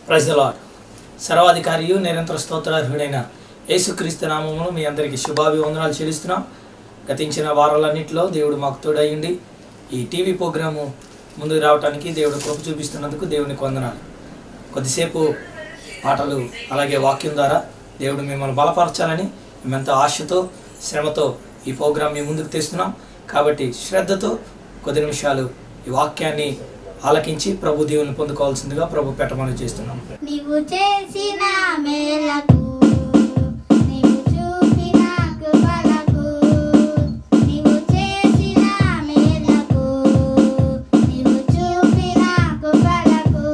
ప్రజల సర్వాధికారియు నిరంతర స్తోత్రార్హుడైన యేసుక్రీస్తు నామమును మీ అందరికీ శుభాభివందనాలు చెల్లిస్తున్నాం గతించిన వారాలన్నింటిలో దేవుడు మాకు తోడయ్యండి ఈ టీవీ ప్రోగ్రాము ముందుకు రావడానికి దేవుడు కృప చూపిస్తున్నందుకు దేవునికి వందనాలు కొద్దిసేపు పాటలు అలాగే వాక్యం ద్వారా దేవుడు మిమ్మల్ని బలపరచాలని మేమెంతో ఆశతో శ్రమతో ఈ ప్రోగ్రాం మీ ముందుకు తెస్తున్నాం కాబట్టి శ్రద్ధతో కొద్ది నిమిషాలు ఈ వాక్యాన్ని ఆలకించి ప్రభు దేవుని పొందుకోవాల్సిందిగా ప్రభు పెట్టమని చేస్తున్నాం నీవు చేసిన మేలకు నీవు చూపిన కృపలకు నీవు చేసిన మేలకు నీవు చూపిన కృపలకు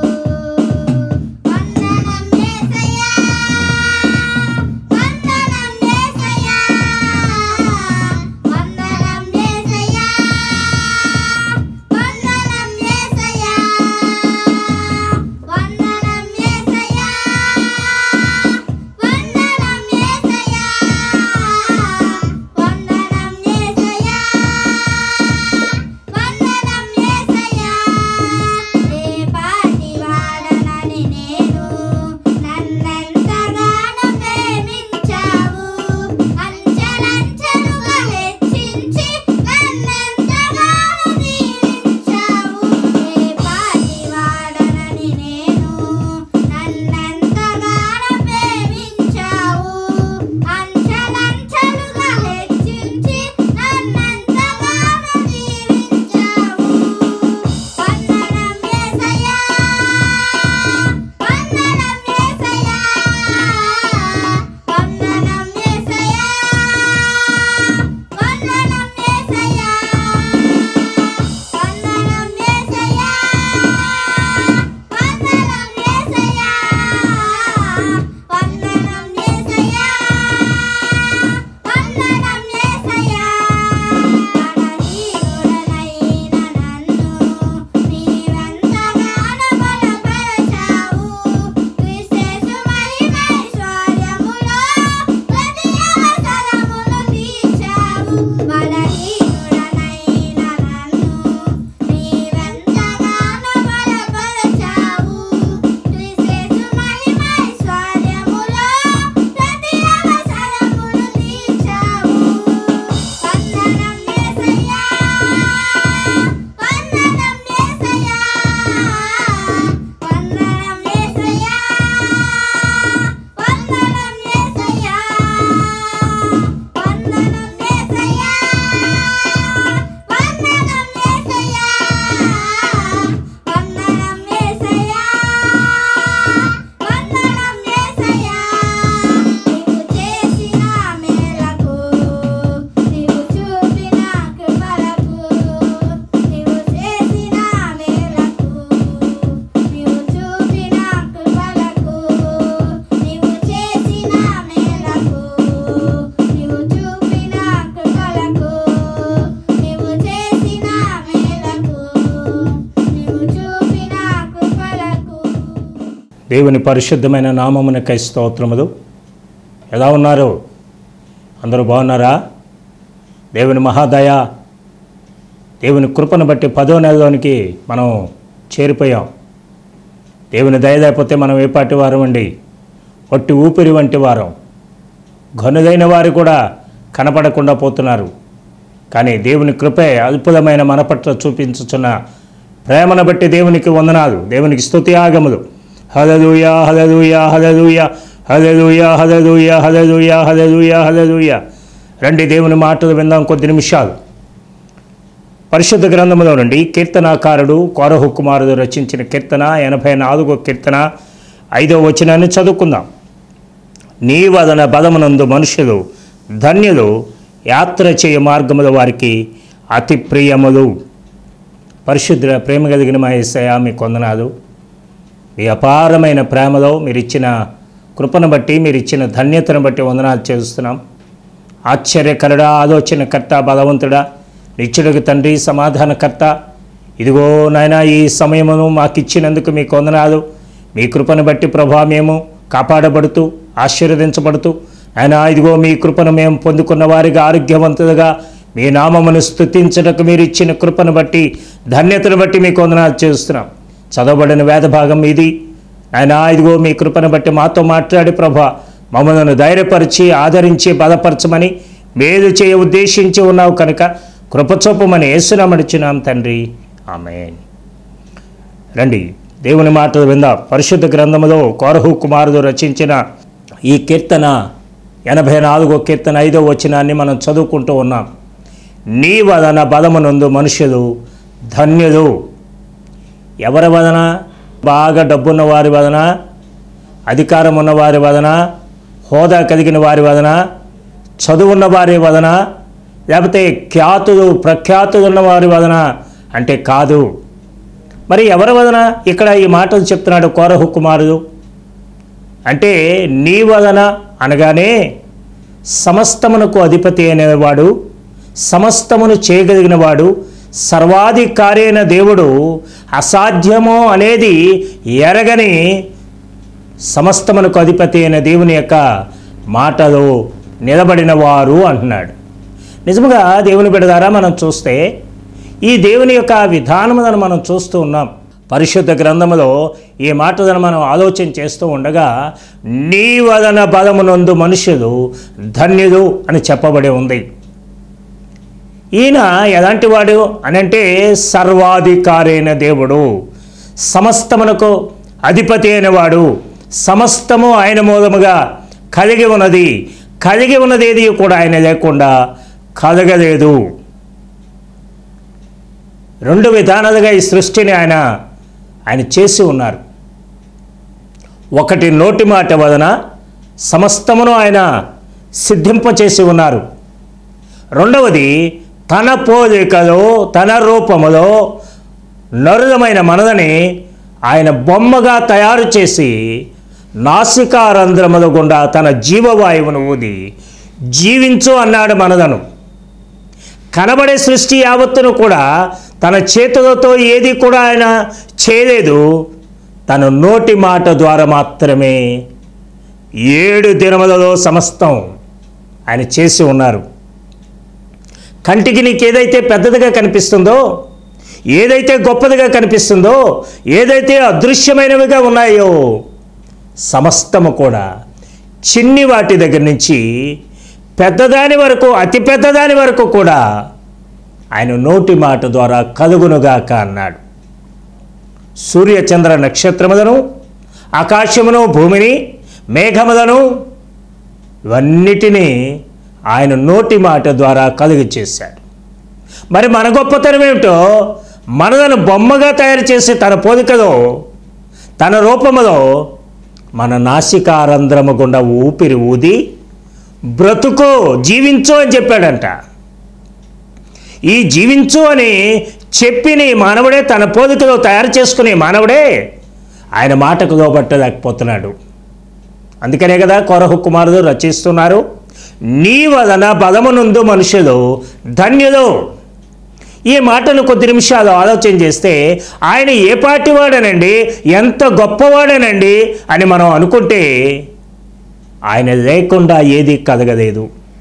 వందనం యేసయ్యా వందనం యేసయ్యా వందనం యేసయ్యా వందనం యేసయ్యా వందనం యేసయ్యా వందనం యేసయ్యా వందనం యేసయ్యా వందనం యేసయ్యా ఏ పాటి వాడనని నేను నన్నెంతగానో ప్రేమించావు అంచెలంచెలుగా హెచ్చించి నన్నెంతగానో దీవించావు ఏ పాటి వాడనని నేను నన్నెంతగానో ప్రేమించావు అంచెలంచెలుగా హెచ్చించి నన్నెంతగానో దీవించావు వందనం యేసయ్యా వందనం యేసయ్యా వందనం యేసయ్యా వందనం యేసయ్యా వందనం యేసయ్యా వందనం యేసయ్యా వందనం యేసయ్యా వందనం యేసయ్యా బలహీనుడనైన నన్ను నీవెంతగానో బలపరచావు క్రీస్తు మహిమైశ్వర్యములో ప్రతి అవసరమును తీర్చావు బలహీనుడనైన నన్ను నీవెంతగానో బలపరచావు క్రీస్తు మహిమైశ్వర్యములో ప్రతి అవసరమును తీర్చావు వందనం యేసయ్యా వందనం యేసయ్యా వందనం యేసయ్యా వందనం యేసయ్యా వందనం యేసయ్యా వందనం యేసయ్యా వందనం యేసయ్యా వందనం యేసయ్యా నీవు చేసిన మేలకు నీవు చూపిన కృపలకు నీవు చేసిన మేలకు నీవు చూపిన కృపలకు నీవు చేసిన మేలకు నీవు చూపిన కృపలకు నీవు చేసిన మేలకు నీవు చూపిన కృపలకు దేవుని పరిశుద్ధమైన నామమునకై స్తోత్రములు ఎలా ఉన్నారు అందరూ బాగున్నారా దేవుని మహాదయ దేవుని కృపను బట్టి పదో నెలలోనికి మనం చేరిపోయాం దేవుని దయ లేకపోతే మనం ఏ పాటి వారం అండి ఒట్టి ఊపిరి వంటి వారం ఘనుదైన వారు కూడా కనపడకుండా పోతున్నారు కానీ దేవుని కృపే అద్భుతమైన మన పట్ల చూపించుచున్న ప్రేమను బట్టి దేవునికి వందనాలు దేవునికి స్తుతి ఆగములు హలలుయ హలలుయ హలలుయ హలలుయ హలలుయ హలలుయ హలలుయ హలలుయ రండి దేవుని మాటలు విందాం కొద్ది నిమిషాలు పరిశుద్ధ గ్రంథములో నుండి కీర్తనాకారుడు కోరహు కుమారుడు రచించిన కీర్తన ఎనభై నాలుగో కీర్తన ఐదో వచనాన్ని చదువుకుందాం నీ వదన బలమునందు మనుషులు ధన్యులు యాత్ర చేయ మార్గముల వారికి అతి ప్రియములు పరిశుద్ధ ప్రేమ కలిగిన మా యేసయ్య మీ కొందనాలు మీ అపారమైన ప్రేమలో మీరు ఇచ్చిన కృపను బట్టి మీరు ఇచ్చిన ధన్యతను బట్టి వందనాలు చేస్తున్నాం ఆశ్చర్యకరుడా ఆలోచనకర్త బలవంతుడా నిత్యుడికి తండ్రి సమాధానకర్త ఇదిగో నాయన ఈ సమయమును మాకు ఇచ్చినందుకు మీకు వందనాలు మీ కృపను బట్టి ప్రభా మేము కాపాడబడుతూ ఆశీర్వదించబడుతూ ఆయన ఇదిగో మీ కృపను మేము పొందుకున్న వారిగా ఆరోగ్యవంతులుగా మీ నామమును స్తుతించటకు మీరు ఇచ్చిన కృపను బట్టి ధన్యతను బట్టి మీకు వందనాలు చేస్తున్నాం చదవబడిన వేద భాగం ఇది ఆయన ఇదిగో మీ కృపను బట్టి మాతో మాట్లాడి ప్రభా మమ్మల్ని ధైర్యపరిచి ఆదరించి బలపరచమని మేలు చేయ ఉద్దేశించి ఉన్నావు కనుక కృపచొప్పమని యేసునామడిచున్నాం తండ్రి ఆమెన్ రండి దేవుని మాటలు విందాం పరిశుద్ధ గ్రంథములో కోరహు కుమారుడు రచించిన ఈ కీర్తన ఎనభై నాలుగో కీర్తన ఐదో వచనాన్ని మనం చదువుకుంటూ ఉన్నాం నీ వదన బలమునందు మనుషులు ధన్యులు ఎవరి వదన బాగా డబ్బున్న వారి వదన అధికారం ఉన్న వారి వదన హోదా కలిగిన వారి వదన చదువున్న వారి వదన లేకపోతే ఖ్యాతులు ప్రఖ్యాతులు ఉన్న వారి వదన అంటే కాదు మరి ఎవరి వదన ఇక్కడ ఈ మాటలు చెప్తున్నాడు కోరహు కుమారుడు అంటే నీ వదన అనగానే సమస్తమునకు అధిపతి అనేవాడు సమస్తమును చేయగలిగిన వాడు సర్వాధికారి అయిన దేవుడు అసాధ్యము అనేది ఎరగని సమస్తమునకు అధిపతి అయిన దేవుని యొక్క మాటలు నిలబడిన వారు అంటున్నాడు నిజముగా దేవుని బిడదారా మనం చూస్తే ఈ దేవుని యొక్క విధానములను మనం చూస్తూ ఉన్నాం పరిశుద్ధ గ్రంథములో ఈ మాటలను మనం ఆలోచన చేస్తూ ఉండగా నీ వదన బలమునందు మనుషులు ధన్యులు అని చెప్పబడి ఉంది ఈయన ఎలాంటి వాడు అనంటే సర్వాధికారైన దేవుడు సమస్తమునకు అధిపతి అయిన వాడు సమస్తము ఆయన మూలముగా కలిగి ఉన్నది కలిగి ఉన్నదేది కూడా ఆయన లేకుండా కలగలేదు రెండు విధానాలుగా ఈ సృష్టిని ఆయన ఆయన చేసి ఉన్నారు ఒకటి నోటి మాట వలన సమస్తమును ఆయన సిద్ధింపచేసి ఉన్నారు రెండవది తన పోలికలో తన రూపములో నరులమైన మనదని ఆయన బొమ్మగా తయారు చేసి నాసికారంధ్రముల గుండా తన జీవవాయువును ఊది జీవించు అన్నాడు మనదను కనబడే సృష్టి యావత్తును కూడా తన చేతులతో ఏది కూడా ఆయన చేయలేదు తన నోటి మాట ద్వారా మాత్రమే ఏడు దినములలో సమస్తం ఆయన చేసి ఉన్నారు కంటికి నీకు ఏదైతే పెద్దదిగా కనిపిస్తుందో ఏదైతే గొప్పదిగా కనిపిస్తుందో ఏదైతే అదృశ్యమైనవిగా ఉన్నాయో సమస్తము కూడా చిన్ని వాటి దగ్గర నుంచి పెద్దదాని వరకు అతి పెద్దదాని వరకు కూడా ఆయన నోటి మాట ద్వారా కలుగునుగాక అన్నాడు సూర్య చంద్ర నక్షత్రములను ఆకాశమును భూమిని మేఘములను ఇవన్నిటినీ ఆయన నోటి మాట ద్వారా కలుగు చేశాడు మరి మన గొప్పతనం ఏమిటో మనలను బొమ్మగా తయారు చేసి తన పోలికలో తన రూపములో మన నాసికారంధ్రము గుండా ఊపిరి ఊది బ్రతుకు జీవించు అని చెప్పాడంట ఈ జీవించు అని చెప్పిని మానవుడే తన పోలికలో తయారు చేసుకునే మానవుడే ఆయన మాటకు లోబట్టలేకపోతున్నాడు అందుకనే కదా కొరహు కుమారుడు రచిస్తున్నారు నీ వలన బలమునుందు మనుషులు ధన్యులు ఈ మాటను కొద్ది నిమిషాలు ఆలోచన చేస్తే ఆయన ఏ పార్టీ వాడనండి ఎంత గొప్పవాడనండి అని మనం అనుకుంటే ఆయన లేకుండా ఏది కలగలేదు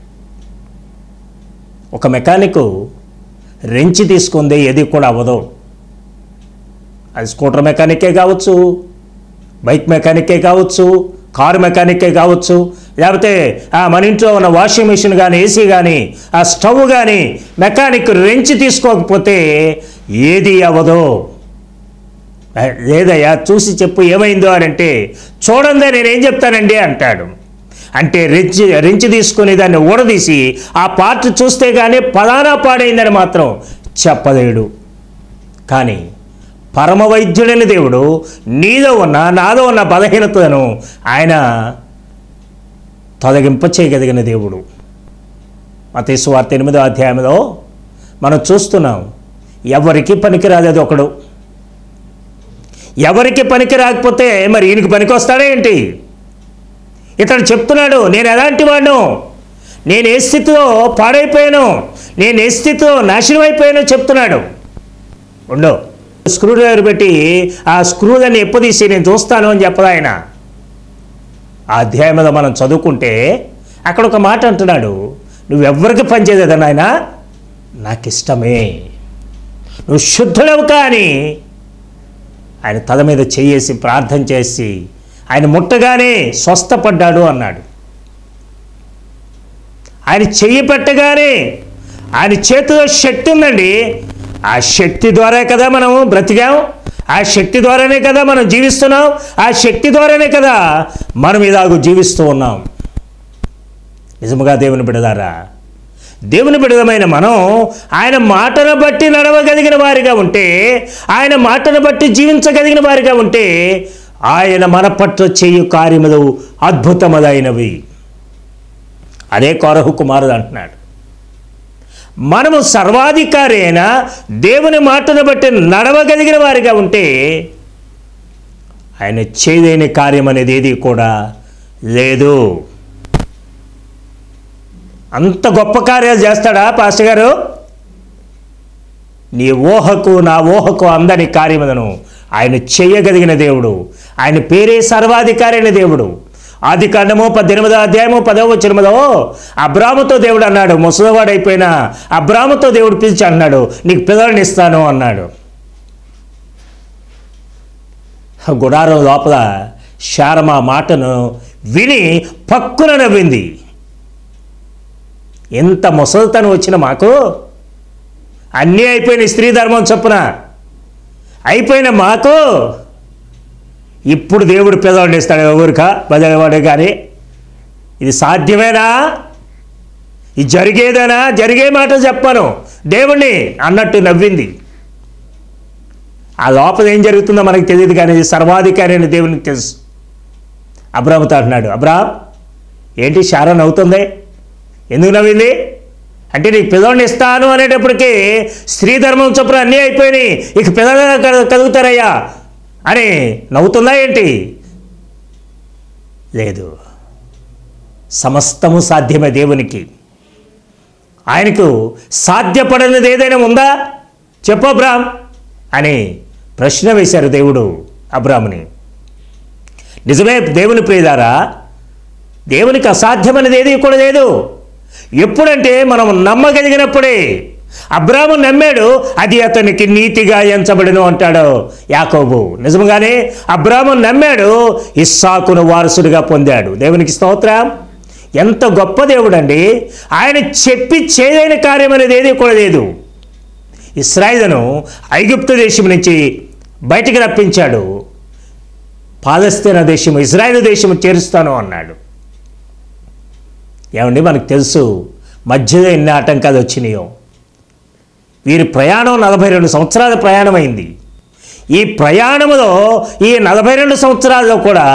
ఒక మెకానిక్ రెంచి తీసుకుంది ఏది కూడా అవ్వదు అది స్కూటర్ మెకానికే కావచ్చు బైక్ మెకానికే కావచ్చు కారు మెకానికే కావచ్చు లేకపోతే ఆ మన ఇంట్లో ఉన్న వాషింగ్ మిషన్ కానీ ఏసీ కానీ ఆ స్టవ్ కానీ మెకానిక్ రెంచి తీసుకోకపోతే ఏది అవ్వదు "ఏ, లేదయ్యా చూసి చెప్పు ఏమైందో అని అంటే చూడండి నేనేం చెప్తానండి అంటాడు అంటే రెంచి రెంచి తీసుకుని దాన్ని ఊడదీసి ఆ పార్ట్ చూస్తే కానీ పలానా పాడైందని మాత్రం చెప్పలేడు కానీ పరమ వైద్యుడైన దేవుడు నీలో ఉన్న నాలో ఉన్న బలహీనతను ఆయన తొలగింప చేయగలిగిన దేవుడు మతేసు వార్త ఎనిమిదో అధ్యాయంలో మనం చూస్తున్నాం ఎవరికి పనికి రాలేదు ఒకడు ఎవరికి పనికి రాకపోతే మరి ఈయనకి పనికి వస్తాడా ఏంటి ఇతడు చెప్తున్నాడు నేను ఎలాంటి వాడిను నేను ఏ స్థితిలో పాడైపోయాను నేను ఏ స్థితిలో నాశనం అయిపోయానో చెప్తున్నాడు ఉండు స్క్రూ డ్రైవర్ పెట్టి ఆ స్క్రూలని ఎప్పదీసి నేను చూస్తాను అని చెప్పదు ఆయన ఆ అధ్యాయంలో మనం చదువుకుంటే అక్కడ ఒక మాట అంటున్నాడు నువ్వెవ్వరికి పనిచేయలేదు నాయన నాకు ఇష్టమే నువ్వు శుద్ధుడవు కానీ ఆయన తల మీద చెయ్యేసి ప్రార్థన చేసి ఆయన ముట్టగానే స్వస్థపడ్డాడు అన్నాడు ఆయన చెయ్యి పెట్టగానే ఆయన చేతిలో శక్తి ఉందండి ఆ శక్తి ద్వారా కదా మనం బ్రతికాం ఆ శక్తి ద్వారానే కదా మనం జీవిస్తున్నాం ఆ శక్తి ద్వారానే కదా మనం ఇలాగూ జీవిస్తూ ఉన్నాం నిజముగా దేవుని బిడదారా దేవుని బిడదమైన మనం ఆయన మాటను బట్టి నడవగలిగిన వారిగా ఉంటే ఆయన మాటను బట్టి జీవించగలిగిన వారిగా ఉంటే ఆయన మన పట్ల చేయు కార్యములు అద్భుతములైనవి అదే కొరహు కుమారుడు అంటున్నాడు మనము సర్వాధికారి అయిన దేవుని మాటను బట్టి నడవగలిగిన వారిగా ఉంటే ఆయన చేయలేని కార్యం అనేది ఏది కూడా లేదు అంత గొప్ప కార్యాలు చేస్తాడా పాస్టర్ గారు నీ ఊహకు నా ఊహకు అందని కార్యములను ఆయన చేయగలిగిన దేవుడు ఆయన పేరే సర్వాధికారి అయిన దేవుడు ఆది కాండము పద్దెనిమిదో అధ్యాయము పదవ వచ్చినదో అబ్రాముతో దేవుడు అన్నాడు ముసలివాడైపోయిన అబ్రాముతో దేవుడు పిలిచి అన్నాడు నీకు పిల్లల్ని ఇస్తాను అన్నాడు గుడారం లోపల శారమ మాటను విని పక్కున నవ్వింది ఎంత ముసలితనం వచ్చిన మాకు అన్నీ అయిపోయిన స్త్రీ ధర్మం చొప్పున అయిపోయిన మాకు ఇప్పుడు దేవుడు పిల్లవాడిని ఇస్తాడు ఎవరిక బదిలేవాడే కానీ ఇది సాధ్యమేనా ఇది జరిగేదేనా జరిగే మాట చెప్పాను దేవుణ్ణి అన్నట్టు నవ్వింది ఆ లోపల ఏం జరుగుతుందో మనకు తెలియదు కానీ ఇది సర్వాధికారి అని దేవునికి తెలుసు అబ్రాహ్మతో అంటున్నాడు అబ్రాహం ఏంటి శారా నవ్వుతుంది ఎందుకు నవ్వింది అంటే నీకు పిల్లల్ని ఇస్తాను అనేటప్పటికీ స్త్రీ ధర్మం చొప్పున అన్నీ అయిపోయినాయి ఇక పిల్లలు కలుగుతారయ్యా అని నవ్వుతుందా ఏంటి లేదు సమస్తము సాధ్యమే దేవునికి ఆయనకు సాధ్యపడనిది ఏదైనా ఉందా చెప్పు అబ్రామ్ అని ప్రశ్న వేశారు దేవుడు అబ్రాముని నిజమే దేవుని ప్రియుదారా దేవునికి అసాధ్యమైనది ఏది కూడా లేదు ఎప్పుడంటే మనం నమ్మగలిగినప్పుడే అబ్రాము నమ్మాడు అది అతనికి నీతిగా ఎంచబడిను అంటాడు యాకోబు నిజంగానే అబ్రాము నమ్మాడు ఇస్సాకును వారసుడిగా పొందాడు దేవునికి స్తోత్రం ఎంత గొప్ప దేవుడండి ఆయన చెప్పి చేయలేని కార్యం అనేది ఏది కూడా లేదు ఇస్రాయిలను ఐగుప్తు దేశం నుంచి బయటికి రప్పించాడు పాలస్తీనా దేశము ఇజ్రాయెల్ దేశము చేరుస్తాను అన్నాడు ఏమండి మనకు తెలుసు మధ్యలో ఎన్ని ఆటంకాలు వచ్చినాయో వీరి ప్రయాణం నలభై రెండు సంవత్సరాల ప్రయాణం అయింది ఈ ప్రయాణములో ఈ నలభై రెండు సంవత్సరాల్లో కూడా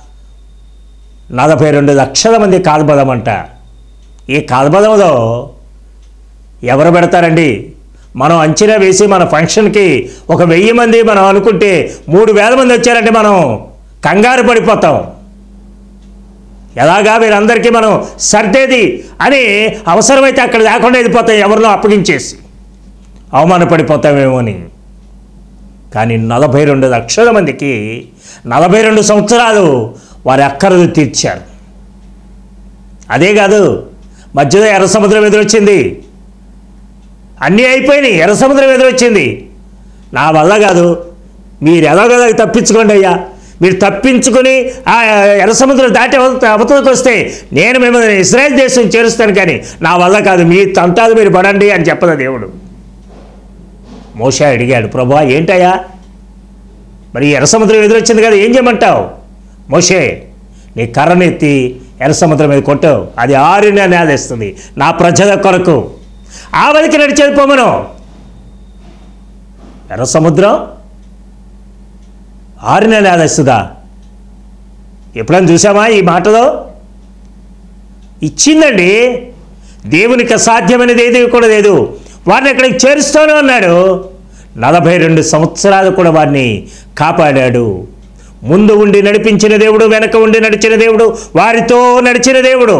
నలభై రెండు లక్షల మంది కాల్బలం అంట ఈ కాల్బలంలో ఎవరు పెడతారండి మనం అంచనా వేసి మన ఫంక్షన్కి ఒక వెయ్యి మంది మనం అనుకుంటే మూడు వేల మంది వచ్చారంటే మనం కంగారు పడిపోతాం ఎలాగా వీరందరికీ మనం సర్దేది అని అవసరమైతే అక్కడ లేకుండా వెళ్ళిపోతాం ఎవరినో అప్పగించేసి అవమానపడిపోతామేమో అని కానీ నలభై రెండు లక్షల మందికి నలభై రెండు సంవత్సరాలు వారి అక్కరలు తీర్చారు అదే కాదు మధ్యలో ఎర్ర సముద్రం ఎదురొచ్చింది అన్నీ అయిపోయినాయి ఎర్ర సముద్రం ఎదురొచ్చింది నా వల్ల కాదు మీరు ఎలాగోలా తప్పించుకోండి అయ్యా మీరు తప్పించుకొని ఆ ఎర్ర సముద్రం దాటి అవత- అవతలకు వస్తే నేను మిమ్మల్ని ఇస్రాయల్ దేశం చేరుస్తాను కానీ నా వల్ల కాదు మీ తంటాలు మీరు పడండి అని చెప్పదు దేవుడు మోషా అడిగాడు ప్రభా ఏంటయ్యా మరి ఎర్ర సముద్రం ఎదురొచ్చింది కదా ఏం చేయమంటావు మోషే నీ కర్రనెత్తి ఎర్ర సముద్రం మీద కొట్టావు అది ఆరున నేలేస్తుంది నా ప్రజల కొరకు ఆ వదికి నడిచేదిపోమను ఎర్ర సముద్రం ఆరున నేలేస్తుందా ఎప్పుడైనా చూసామా ఈ మాటలో ఇచ్చిందండి దేవునికి అసాధ్యమైనది ఏది కూడా లేదు వారిని ఇక్కడికి చేరుస్తాను అన్నాడు నలభై రెండు సంవత్సరాలు కూడా వారిని కాపాడాడు ముందు ఉండి నడిపించిన దేవుడు వెనక ఉండి నడిచిన దేవుడు వారితో నడిచిన దేవుడు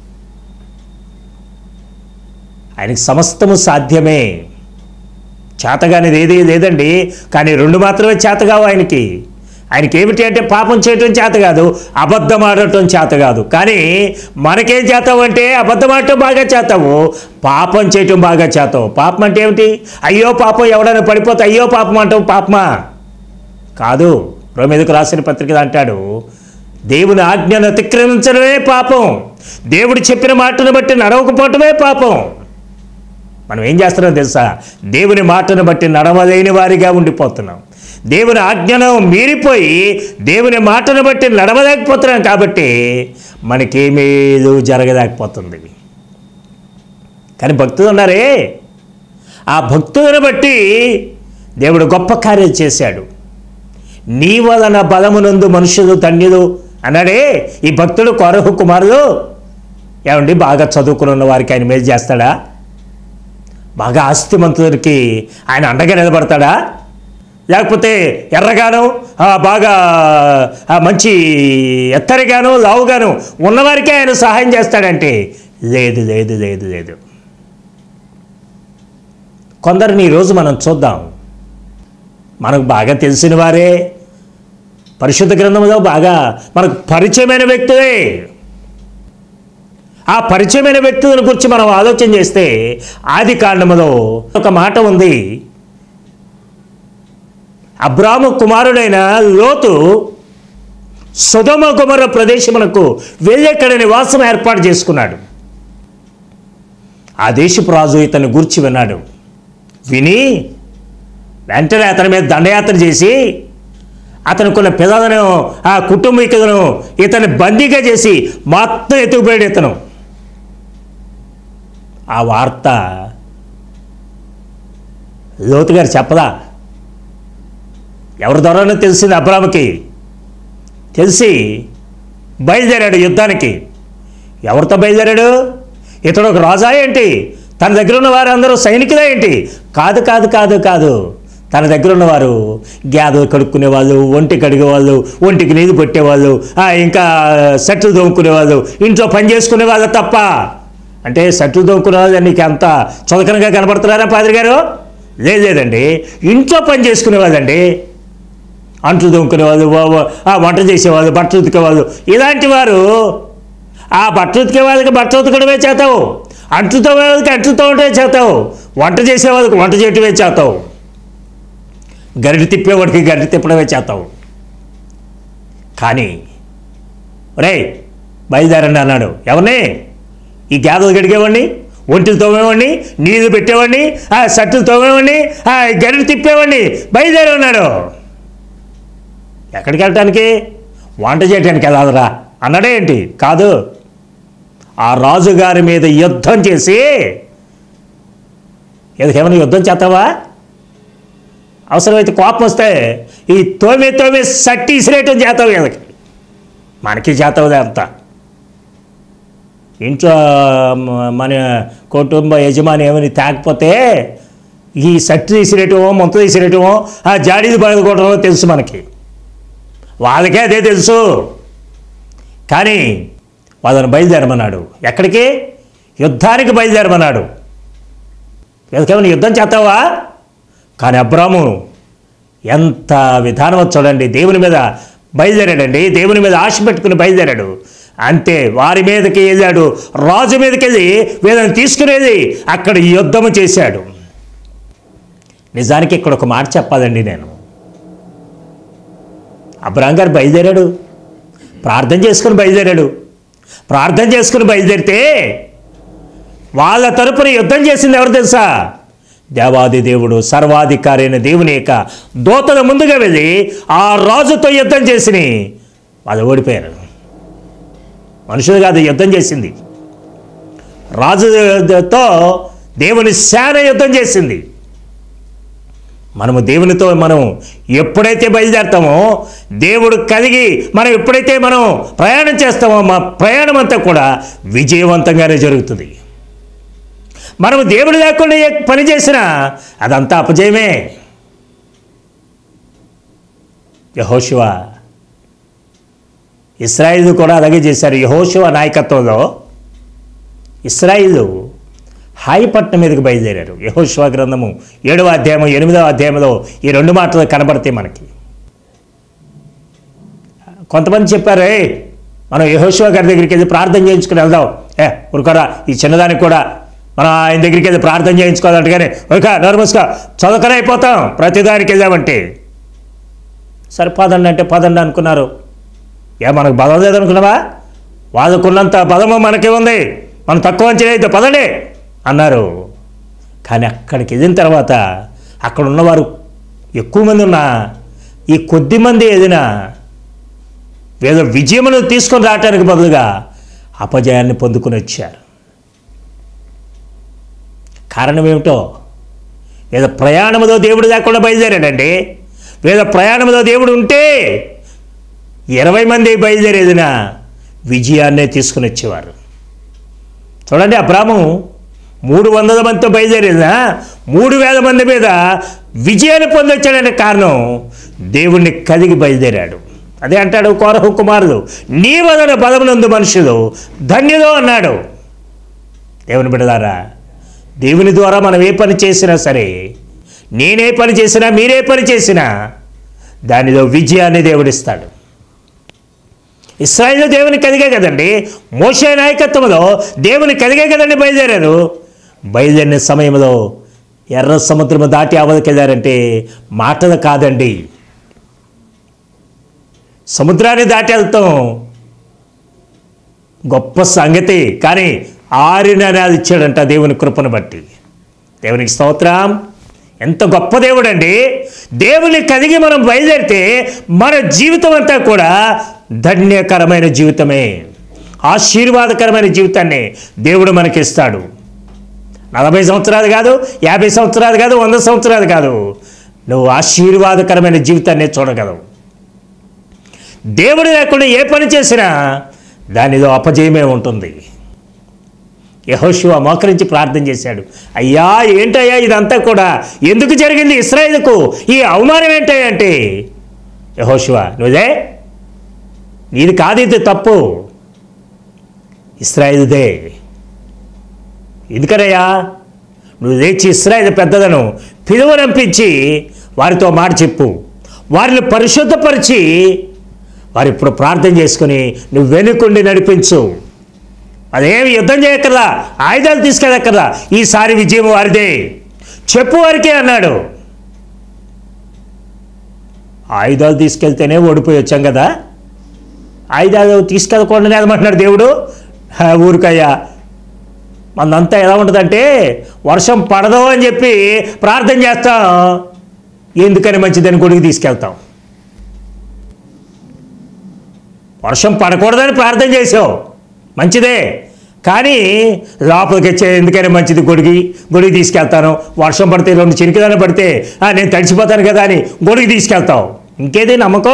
ఆయనకి సమస్తము సాధ్యమే చేతగానిది ఏది లేదండి కానీ రెండు మాత్రమే చేతగావు ఆయనకి ఆయనకి ఏమిటి అంటే పాపం చేయటం చేత కాదు అబద్ధం ఆడటం చేత కాదు కానీ మనకేం చేతావు అంటే అబద్ధం ఆడటం బాగా చేతావు పాపం చేయటం బాగా చేతావు పాపం అంటే ఏమిటి అయ్యో పాపం ఎవడైనా పడిపోతే అయ్యో పాపం అంటావు పాపమా కాదు రోమేదకు రాసిన పత్రిక అంటాడు దేవుని ఆజ్ఞను అతిక్రమించడమే పాపం దేవుడు చెప్పిన మాటను బట్టి నడవకపోవటమే పాపం మనం ఏం చేస్తున్నాం తెలుసా దేవుని మాటను బట్టి నడవలేని వారిగా ఉండిపోతున్నాం దేవుని ఆజ్ఞను మీరిపోయి దేవుని మాటను బట్టి నడవలేకపోతున్నాం కాబట్టి మనకేమేదో జరగలేకపోతుంది కానీ భక్తులు ఉన్నారే ఆ భక్తులను బట్టి దేవుడు గొప్ప కార్యం చేశాడు నీ వలన బలమునందు మనుషులు ధన్యులు అన్నాడే ఈ భక్తుడు కొరహు కుమారుడు ఏమండి బాగా చదువుకుని ఉన్న వారికి ఆయన మేలు చేస్తాడా బాగా ఆస్తిమంతుడికి ఆయన అండగా నిలబడతాడా లేకపోతే ఎర్రగాను ఆ, బాగా ఆ, మంచి ఎత్తరిగాను లావుగాను ఉన్నవారికే ఆయన సహాయం చేస్తాడంటే లేదు లేదు లేదు లేదు కొందరిని ఈరోజు మనం చూద్దాం మనకు బాగా తెలిసిన వారే పరిశుద్ధ గ్రంథంలో బాగా మనకు పరిచయమైన వ్యక్తులే ఆ పరిచయమైన వ్యక్తుల గురించి మనం ఆలోచన చేస్తే ఆది కాండములో ఒక మాట ఉంది అబ్రాము కుమారుడైన లోతు సుధమ కుమర ప్రదేశమునకు వెళ్ళెక్కడ నివాసం ఏర్పాటు చేసుకున్నాడు ఆ దేశపు రాజు ఇతన్ని గూర్చి విన్నాడు విని వెంటనే అతని మీద దండయాత్ర చేసి అతనికి ఉన్న పిల్లలను ఆ కుటుంబీకులను ఇతన్ని బందీగా చేసి మొత్తం ఎత్తుకుపోయాడు ఇతను ఆ వార్త లోతు గారు చెప్పదా ఎవరి ద్వారానో తెలిసింది అబ్రాముకి తెలిసి బయలుదేరాడు యుద్ధానికి ఎవరితో బయలుదేరాడు ఇతడు ఒక రాజా ఏంటి తన దగ్గర ఉన్న వారందరూ సైనికులే ఏంటి కాదు కాదు కాదు కాదు తన దగ్గర ఉన్నవారు గ్యాదలు కడుక్కునే వాళ్ళు ఒంటి కడిగే వాళ్ళు ఒంటికి నీళ్ళు పెట్టేవాళ్ళు ఆ, ఇంకా సెట్లు దోముకునే వాళ్ళు ఇంట్లో పని చేసుకునే వాళ్ళు తప్ప అంటే సెట్లు దోముకునే వాళ్ళు నీకు అంత చులకనగా కనబడుతున్నారా పాదిరి గారు లేదు లేదండి ఇంట్లో పని చేసుకునే వాళ్ళండి అంట్లు దొంకునేవాళ్ళు ఆ వంట చేసేవాళ్ళు బట్టలు ఉతికేవాళ్ళు ఇలాంటి వారు ఆ బట్టలు ఉతికే వాళ్ళకి బట్టలు ఉతకడమే చేతావు అంట్లు తోమే వాళ్ళకి అంట్లు తోమటమే చేతావు వంట చేసే వాళ్ళకి వంట చేయటమే చేతావు గరిటి తిప్పేవాడికి గరిటి తిప్పడమే చేతావు కానీ రే బయలుదేరండి అన్నాడు ఎవరిని ఈ గ్యాదలు గడిగేవాడిని ఒంటిలు తోమేవాడిని నీళ్లు పెట్టేవాడిని ఆ సట్టులు తోమేవాడిని ఆ గరిటి తిప్పేవాడిని బయలుదేరి ఉన్నాడు ఎక్కడికి వెళ్ళటానికి వంట చేయటానికి వెళ్ళాలరా అన్నాడే ఏంటి కాదు ఆ రాజుగారి మీద యుద్ధం చేసి ఏమైనా యుద్ధం చేస్తావా అవసరమైతే కోపం వస్తే ఈ తోమే తోమే సట్టి ఇసిరేయటం చేస్తావు వీళ్ళకి మనకి చేతావుదే అంతా ఇంట్లో మ- మన కుటుంబ యజమాని ఏమని తాకపోతే ఈ సట్టి తీసిరేయటమో ముంత తీసిరేయటమో ఆ జాడీలు పడుకోవటమో తెలుసు మనకి వాళ్ళకే అదే తెలుసు కానీ వాళ్ళని బయలుదేరమన్నాడు ఎక్కడికి యుద్ధానికి బయలుదేరమన్నాడు వీళ్ళకేమైనా యుద్ధం చేస్తావా కానీ అబ్రాము ఎంత విధానం చూడండి దేవుని మీద బయలుదేరాడండి దేవుని మీద ఆశ పెట్టుకుని బయలుదేరాడు అంతే వారి మీదకి వెళ్ళాడు రాజు మీదకి వెళ్ళి వీళ్ళని తీసుకునేది అక్కడ యుద్ధము చేశాడు నిజానికి ఇక్కడ ఒక మాట చెప్పాలండి నేను అబ్రాం గారు బయలుదేరాడు ప్రార్థన చేసుకుని బయలుదేరాడు ప్రార్థన చేసుకుని బయలుదేరితే వాళ్ళ తరపున యుద్ధం చేసింది ఎవరు తెలుసా దేవాది దేవుడు సర్వాధికారి అయిన దేవుని యొక్క దోతల ముందుగా వెళ్ళి ఆ రాజుతో యుద్ధం చేసిని వాళ్ళు ఓడిపోయారు మనుషులు కాదు యుద్ధం చేసింది రాజుతో దేవుని సేన యుద్ధం చేసింది మనము దేవునితో మనం ఎప్పుడైతే బయలుదేరుతామో దేవుడు కలిగి మనం ఎప్పుడైతే మనం ప్రయాణం చేస్తామో మా ప్రయాణం అంతా కూడా విజయవంతంగానే జరుగుతుంది మనము దేవుడు లేకుండా ఏ పని చేసినా అదంతా అపజయమే యహోశివ ఇస్రాయిల్ కూడా అలాగే చేశారు యహోశివ నాయకత్వంలో ఇస్రాయిల్ హాయిపట్నం మీదకి బయలుదేరారు యహోశివ గ్రంథము ఏడవ అధ్యాయం ఎనిమిదవ అధ్యాయంలో ఈ రెండు మాటలు కనబడతాయి మనకి కొంతమంది చెప్పారు ఏ మనం యహోశివ గారి దగ్గరికి వెళ్ళి ప్రార్థన చేయించుకుని వెళ్దాం ఏ ఉరుకోరా ఈ చిన్నదానికి కూడా మనం ఆయన దగ్గరికి వెళ్ళి ప్రార్థన చేయించుకోవాలంటే కానీ ఒక నర్మస్గా చదువుకనే అయిపోతాం ప్రతిదానికి వెళ్ళామంటే సరే పదండి అంటే పదండి అనుకున్నారు ఏ మనకు బలం లేదనుకున్నావా వాళ్ళకున్నంత బలము మనకే ఉంది మనం తక్కువ అంచనా అయితే పదండి అన్నారు కానీ అక్కడికి వెళ్ళిన తర్వాత అక్కడ ఉన్నవారు ఎక్కువ మంది ఉన్నా ఈ కొద్ది మంది ఏదైనా ఏదో విజయమును తీసుకొని రావటానికి బదులుగా అపజయాన్ని పొందుకొని వచ్చారు కారణం ఏమిటో ఏదో ప్రయాణముతో దేవుడు లేకుండా బయలుదేరాడండి వేద ప్రయాణముతో దేవుడు ఉంటే ఇరవై మంది బయలుదేరేదిన విజయాన్నే తీసుకుని వచ్చేవారు చూడండి అబ్రాము మూడు వందల మందితో బయలుదేరేదిన మూడు వేల మంది మీద విజయాన్ని పొందొచ్చాడనే కారణం దేవుణ్ణి కదిగి బయలుదేరాడు అదే అంటాడు కోరహు కుమారుడు నీ వదన బలమునందు మనుషులు ధన్యులు అన్నాడు దేవుని బిడదారా దేవుని ద్వారా మనం ఏ పని చేసినా సరే నేనే పని చేసినా మీరే పని చేసినా దానిలో విజయాన్ని దేవుడిస్తాడు ఇస్రాయిల్ దేవుని కలిగే కదండి మోషే నాయకత్వంలో దేవుని కలిగే కదండి బయలుదేరారు బయలుదేరిన సమయంలో ఎర్ర సముద్రము దాటి అవలకెళ్ళారంటే మాటలు కాదండి సముద్రాన్ని దాటి వెళ్తాం గొప్ప సంగతి కానీ ఆరిన నేల ఇచ్చాడంట దేవుని కృపను బట్టి దేవునికి స్తోత్రం ఎంత గొప్ప దేవుడండి దేవుని కలిగి మనం బయలుదేరితే మన జీవితం అంతా కూడా ధన్యకరమైన జీవితమే ఆశీర్వాదకరమైన జీవితాన్ని దేవుడు మనకిస్తాడు నలభై సంవత్సరాలు కాదు యాభై సంవత్సరాలు కాదు వంద సంవత్సరాలు కాదు నువ్వు ఆశీర్వాదకరమైన జీవితాన్ని చూడగలవు దేవుడు లేకుండా ఏ పని చేసినా దానిలో అపజయమే ఉంటుంది యహోశివ మోకరించి ప్రార్థన చేశాడు అయ్యా ఏంటయ్యా ఇదంతా కూడా ఎందుకు జరిగింది ఇస్రాయేల్కు ఈ అవమానం ఏంటయ్యా అంటే యహోశివ నువ్వుదే నీది కాదు ఇది తప్పు ఇస్రాయేల్దే ఎందుకనయ్యా నువ్వు లేచి ఇస్రాయేల్ పెద్దలను పిలువనంపించి వారితో మాట చెప్పు వారిని పరిశుద్ధపరిచి వారు ఇప్పుడు ప్రార్థన చేసుకుని నువ్వు వెనుకుండి నడిపించు అదేమి యుద్ధం చేయక్కర్లా ఆయుధాలు తీసుకెళ్ళక్కర్లా ఈసారి విజయం వారిదే చెప్పు వారికే అన్నాడు ఆయుధాలు తీసుకెళ్తేనే ఓడిపోయి వచ్చాం కదా ఆయుధాలు తీసుకెళ్ళకుండా ఏమంటున్నాడు దేవుడు "హా, ఊరికయ్యా మనంతా ఎలా ఉంటుందంటే వర్షం పడదు అని చెప్పి ప్రార్థన చేస్తాం ఎందుకని మంచిదని గుడికి తీసుకెళ్తాం వర్షం పడకూడదని ప్రార్థన చేసావు మంచిదే కానీ లోపలికి వచ్చే ఎందుకైనా మంచిది గొడిగి గొడిగి తీసుకెళ్తాను వర్షం పడితే రెండు చిరికిదాన్ని పడితే "ఆ, నేను తడిచిపోతాను కదా అని గొడిగి తీసుకెళ్తావు ఇంకేది నమ్మకం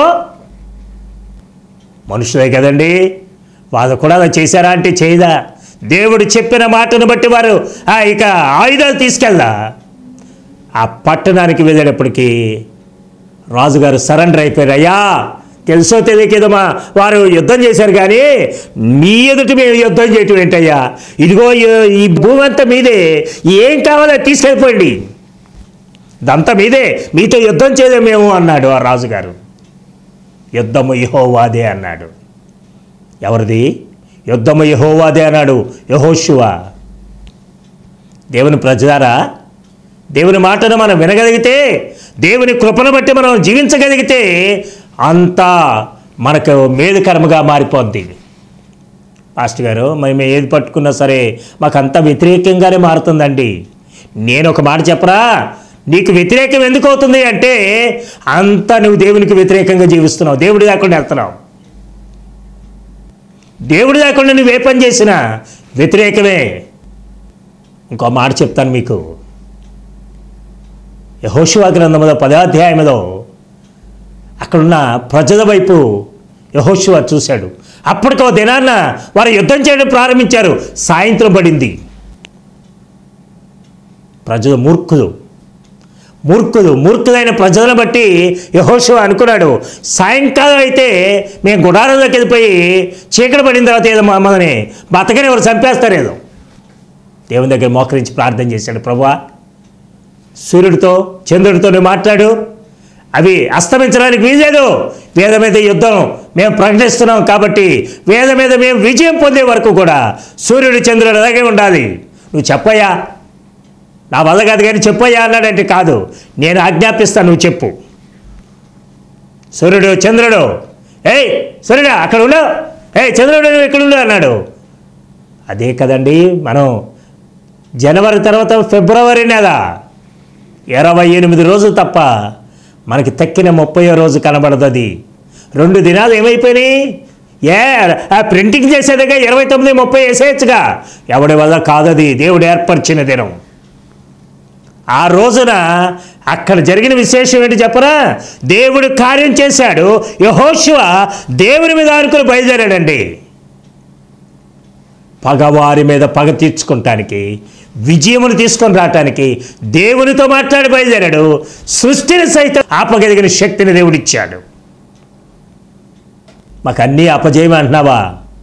మనుషులే కదండి వాళ్ళు కూడా అలా చేశారా అంటే చేయదా దేవుడు చెప్పిన మాటను బట్టి వారు "ఆ, ఇక ఆయుధాలు తీసుకెళ్దా ఆ పట్టణానికి వెళ్ళేటప్పటికి రాజుగారు సరెండర్ అయిపోయారు అయ్యా తెలుసో తెలియకేదో మా వారు యుద్ధం చేశారు కానీ మీ ఎదుటి మేము యుద్ధం చేయటం ఏంటయ్యా ఇదిగో ఈ- ఈ భూమి అంతా మీదే ఏం కావాలో తీసుకెళ్ళిపోండి ఇదంతా మీదే మీతో యుద్ధం చేయలేం మేము అన్నాడు ఆ రాజుగారు యుద్ధము యహోవాదే అన్నాడు ఎవరిది యుద్ధము యహోవాదే అన్నాడు యహోశువ దేవుని ప్రజలారా దేవుని మాటను మనం వినగలిగితే దేవుని కృపను బట్టి మనం జీవించగలిగితే అంతా మనకు మేలుకరముగా మారిపోద్ది పాస్టర్ గారు మేము ఏది పట్టుకున్నా సరే మాకంతా వ్యతిరేకంగానే మారుతుందండి నేను ఒక మాట చెప్పరా నీకు వ్యతిరేకం ఎందుకు అవుతుంది అంటే అంతా నువ్వు దేవునికి వ్యతిరేకంగా జీవిస్తున్నావు దేవుడు లేకుండా వెళ్తున్నావు దేవుడు లేకుండా నువ్వు ఏ పని చేసినా వ్యతిరేకమే ఇంకో మాట చెప్తాను మీకు యహోశివా గ్రంథంలో పదాధ్యాయంలో అక్కడున్న ప్రజల వైపు యహోశివ చూశాడు అప్పటికో దినాన్న వారు యుద్ధం చేయడం ప్రారంభించారు సాయంత్రం పడింది ప్రజలు మూర్ఖులు మూర్ఖులు మూర్ఖులైన ప్రజలను బట్టి యహోశివ అనుకున్నాడు సాయంకాలం అయితే మేము గుడారంలోకి వెళ్ళిపోయి చీకటి పడిన తర్వాత ఏదో మమ్మల్ని బతకని ఎవరు చంపేస్తారేదో దేవుని దగ్గర మోకరించి ప్రార్థన చేశాడు ప్రభువా సూర్యుడితో చంద్రుడితో నువ్వు మాట్లాడు అవి అస్తమించడానికి వీలేదు వేద మీద యుద్ధం మేము ప్రకటిస్తున్నాం కాబట్టి వేద మీద మేము విజయం పొందే వరకు కూడా సూర్యుడు చంద్రుడు అలాగే ఉండాలి నువ్వు చెప్పయ్యా నా వల్ల కాదు కానీ చెప్పయ్యా అన్నాడంటే కాదు నేను ఆజ్ఞాపిస్తాను నువ్వు చెప్పు సూర్యుడు చంద్రుడు ఏయ్ సరేనా అక్కడ ఉండవు ఏయ్ చంద్రుడు నువ్వు ఇక్కడ ఉండు అన్నాడు అదే కదండి మనం జనవరి తర్వాత ఫిబ్రవరి నెల ఇరవై ఎనిమిది రోజులు తప్ప మనకి తక్కిన ముప్పయో రోజు కనబడదు అది రెండు దినాలు ఏమైపోయినాయి ఏ ఆ ప్రింటింగ్ చేసేదిగా ఇరవై తొమ్మిది ముప్పై వేసేయచ్చుగా ఎవడి వల్ల కాదది దేవుడు ఏర్పరిచిన దినం ఆ రోజున అక్కడ జరిగిన విశేషం ఏంటి చెప్పరా దేవుడు కార్యం చేశాడు యహోశివ దేవుని మీద ఆనుకుని బయలుదేరాడండి పగవారి మీద పగ తీర్చుకుంటానికి విజయమును తీసుకొని రావటానికి దేవునితో మాట్లాడి బయలుదేరాడు సృష్టిని సైతం ఆపగలిగిన శక్తిని దేవుడిచ్చాడు మాకు అన్నీ అపజయం అంటున్నావా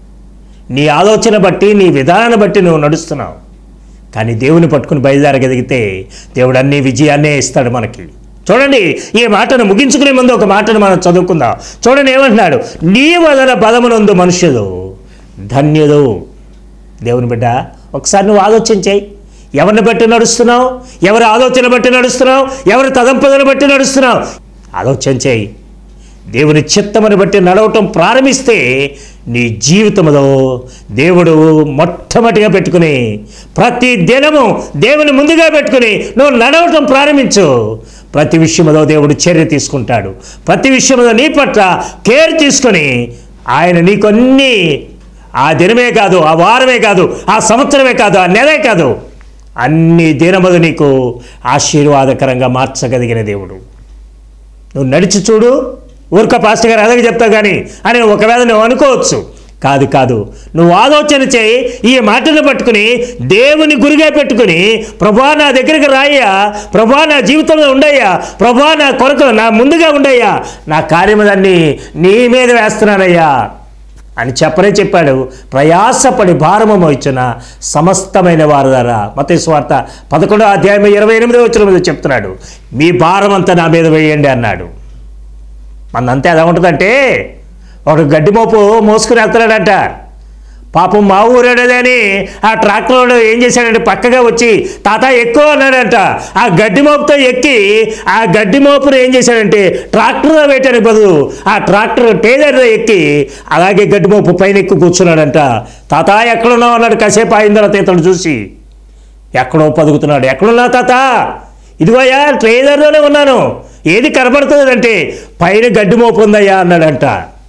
నీ ఆలోచన బట్టి నీ విధానాన్ని బట్టి నువ్వు నడుస్తున్నావు కానీ దేవుని పట్టుకుని బయలుదేరగలిగితే దేవుడు అన్ని విజయాన్నే ఇస్తాడు మనకి చూడండి ఈ మాటను ముగించుకునే ముందు ఒక మాటను మనం చదువుకుందాం చూడండి ఏమంటున్నాడు నీ వలన బలమునందు మనుషులు ధన్యుడు దేవుని బిడ్డ ఒకసారి నువ్వు ఆలోచన చేయి ఎవరిని బట్టి నడుస్తున్నావు ఎవరి ఆలోచన బట్టి నడుస్తున్నావు ఎవరి తదంపదను బట్టి నడుస్తున్నావు ఆలోచన చేయి దేవుని చిత్తమును బట్టి నడవటం ప్రారంభిస్తే నీ జీవితంలో దేవుడు మొట్టమొదటిగా పెట్టుకుని ప్రతి దినము దేవుని ముందుగా పెట్టుకుని నువ్వు నడవటం ప్రారంభించు ప్రతి విషయంలో దేవుడు చర్య తీసుకుంటాడు ప్రతి విషయంలో నీ పట్ల కేర్ తీసుకొని ఆయన నీకొన్ని ఆ దినమే కాదు ఆ వారమే కాదు ఆ సంవత్సరమే కాదు ఆ నెలే కాదు అన్ని దినములు నీకు ఆశీర్వాదకరంగా మార్చగలిగిన దేవుడు నువ్వు నడిచి చూడు ఊరిక పాస్టర్ గారు అలాగే చెప్తా కానీ అని ఒకవేళ నువ్వు అనుకోవచ్చు కాదు కాదు నువ్వు ఆలోచన చేయి ఈ మాటను పట్టుకుని దేవుని గురిగా పెట్టుకుని ప్రభా నా దగ్గరికి రాయ్యా ప్రభా నా జీవితంలో ఉండయ్యా ప్రభా నా కొరకు నా ముందుగా ఉండయ్యా నా కార్యములన్నీ నీ మీద వేస్తున్నానయ్యా అని చెప్పనే చెప్పాడు ప్రయాసపడి భారము మోయిచున్న సమస్తమైన వారి ద్వారా మత స్వార్థ పదకొండో అధ్యాయం ఇరవై ఎనిమిదో వచ్చిన మీద చెప్తున్నాడు మీ భారం అంతా నా మీద వేయండి అన్నాడు మనంతా ఎలా ఉంటుందంటే ఒకడు గడ్డి మోపు మోసుకుని వెళ్తున్నాడంట పాపం మా ఊరేడదని ఆ ట్రాక్టర్ ఏం చేశాడంటే పక్కగా వచ్చి తాత ఎక్కువ అన్నాడంట ఆ గడ్డి మోపుతో ఎక్కి ఆ గడ్డి మోపును ఏం చేశాడంటే ట్రాక్టర్లో వేయటానికి బదులు ఆ ట్రాక్టర్ టేలర్లో ఎక్కి అలాగే గడ్డి మోపు పైన ఎక్కి కూర్చున్నాడంట తాత ఎక్కడున్నావు అన్నాడు కాసేపు అయిన తర్వాత ఇతడు చూసి ఎక్కడో పదుకుతున్నాడు ఎక్కడున్నా తాత ఇదిగోయా ట్రైలర్లోనే ఉన్నాను ఏది కనబడుతుందంటే పైన గడ్డి మోపు ఉందయ్యా అన్నాడంట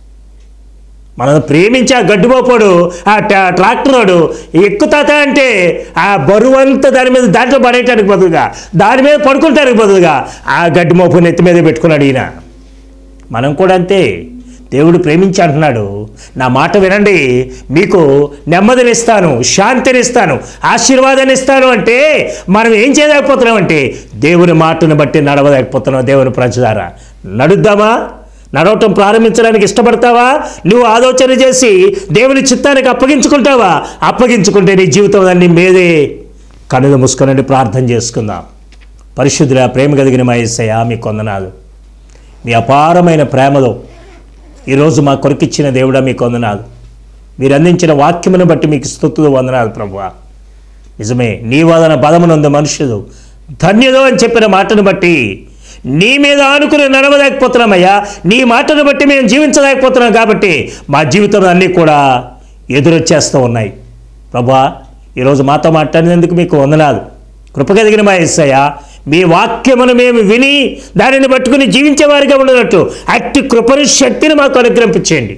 మనం ప్రేమించి ఆ గడ్డిపోపోడు ఆ ట్రా- ట్రాక్టరోడు ఎక్కుతాత అంటే ఆ బరువు అంతా దాని మీద దాంట్లో పడేయటానికి బదులుగా దాని మీద పడుకుంటానికి బదులుగా ఆ గడ్డి మోపు నెత్తి మీద పెట్టుకున్నాడు ఈయన మనం కూడా అంతే దేవుడు ప్రేమించి అంటున్నాడు నా మాట వినండి మీకు నెమ్మదినిస్తాను శాంతినిస్తాను ఆశీర్వాదాన్ని ఇస్తాను అంటే మనం ఏం చేయలేకపోతున్నాం అంటే దేవుని మాటను బట్టి నడవలేకపోతున్నాం దేవుని ప్రజలారా నడుద్దామా నడవటం ప్రారంభించడానికి ఇష్టపడతావా నువ్వు ఆలోచన చేసి దేవుని చిత్తానికి అప్పగించుకుంటావా అప్పగించుకుంటే నీ జీవితం అన్ని మీదే కనులు మూసుకొనండి ప్రార్థన చేసుకుందాం పరిశుద్ధుల ప్రేమ కలిగిన మా యేసయ్య మీ కొందనాలు మీ అపారమైన ప్రేమలో ఈరోజు మా కొరకిచ్చిన దేవుడా మీకు వందనాలు మీరు అందించిన వాక్యమును బట్టి మీకు స్తుతులు వందనాలు ప్రభువా నిజమే నీ వలన బలమునందు మనుషులు ధన్యులు అని చెప్పిన మాటను బట్టి నీ మీద ఆనుకుని నడవలేకపోతున్నామయ్యా నీ మాటను బట్టి మేము జీవించలేకపోతున్నాం కాబట్టి మా జీవితంలో అన్నీ కూడా ఎదురొచ్చేస్తూ ఉన్నాయి ప్రభా ఈరోజు మాతో మాట్లాడినందుకు మీకు వందనాలు కృపగలిగిన మా ఎస్సయ్య మీ వాక్యమును మేము విని దానిని పట్టుకుని జీవించేవారిగా ఉండనట్టు అట్టి కృపను శక్తిని మాకు అనుగ్రహించండి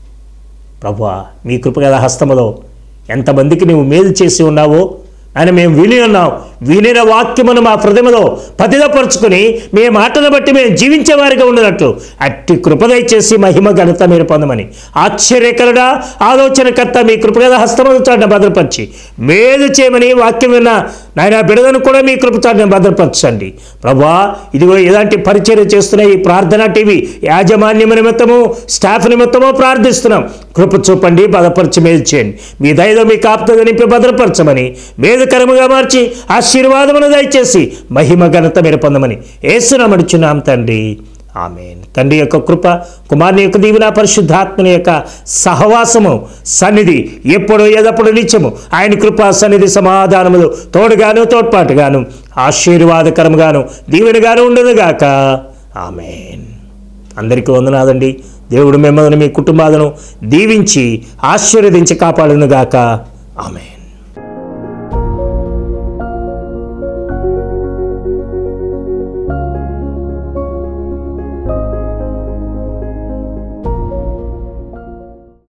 ప్రభువా మీ కృపగల హస్తములో ఎంతమందికి నువ్వు మేలు చేసి ఉన్నావో అని మేము విని ఉన్నాం వినిన వాక్యమును మా హృదయములో పతిదపరుచుకుని మీ మాటను బట్టి మేము జీవించేవారిగా ఉండనట్టు అట్టి కృపదయ చేసి మహిమ ఘనత మీరు పొందమని ఆశ్చర్యకరుడా ఆలోచనకర్త మీ కృపగల హస్తములు చాటున భద్రపరిచి మేలు చేయమని వాక్యం విన్న నాయన బిడదను కూడా మీ కృప చాటున భద్రపరచండి ప్రభా ఇదిగో ఇలాంటి పరిచయం చేస్తున్న ఈ ప్రార్థన టీవీ యాజమాన్యం నిమిత్తము స్టాఫ్ నిమిత్తము ప్రార్థిస్తున్నాం కృప చూపండి బలపరిచి మేలు చేయండి మీ దయలో మీ కాపుతో నింపి భద్రపరచమని మేలుకరముగా మార్చి ఆశీర్వాదమును దయచేసి మహిమ ఘనత మీరు పొందమని ఏసునమడుచున్నాం తండ్రి ఆమెన్ తండ్రి యొక్క కృప కుమారుని యొక్క దీవెన పరిశుద్ధాత్మని యొక్క సహవాసము సన్నిధి ఎప్పుడు ఎదప్పుడు నిత్యము ఆయన కృప సన్నిధి సమాధానములు తోడుగాను తోడ్పాటుగాను ఆశీర్వాదకరముగాను దీవెనగాను ఉండునుగాక ఆమెన్ అందరికీ వందనాదండి దేవుడు మిమ్మల్ని మీ కుటుంబాలను దీవించి ఆశీర్వదించి కాపాడునుగాక ఆమె